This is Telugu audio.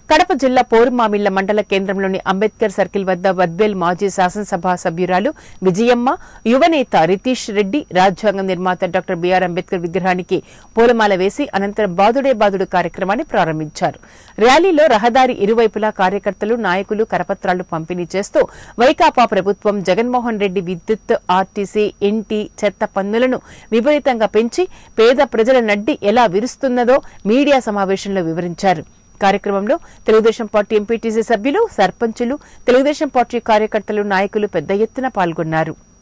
కడప జిల్లా పోరుమామిళ్ల మండల కేంద్రంలోని అంబేద్కర్ సర్కిల్ వద్ద బద్వేల్ మాజీ శాసనసభ సభ్యురాలు విజయమ్మ యువనేత రితీష్ రెడ్డి రాజ్యాంగ నిర్మాత డాక్టర్ బిఆర్ అంబేద్కర్ విగ్రహానికి పూలమాల వేసి అనంతరం బాదుడే బాదుడు కార్యక్రమాన్ని ప్రారంభించారు ర్యాలీలో రహదారి ఇరువైపులా కార్యకర్తలు నాయకులు కరపత్రాలు పంపిణీ చేస్తూ వైకాపా ప్రభుత్వం జగన్మోహన్ రెడ్డి విద్యుత్ ఆర్టీసీ ఇంటి చెత్త పన్నులను విపరీతంగా పెంచి పేద ప్రజల నడ్డి ఎలా విరుస్తున్నదో మీడియా సమావేశంలో వివరించారు కార్యక్రమంలో తెలుగుదేశం పార్టీ ఎంపీటీసీ సభ్యులు సర్పంచులు తెలుగుదేశం పార్టీ కార్యకర్తలు నాయకులు పెద్ద ఎత్తున పాల్గొన్నారు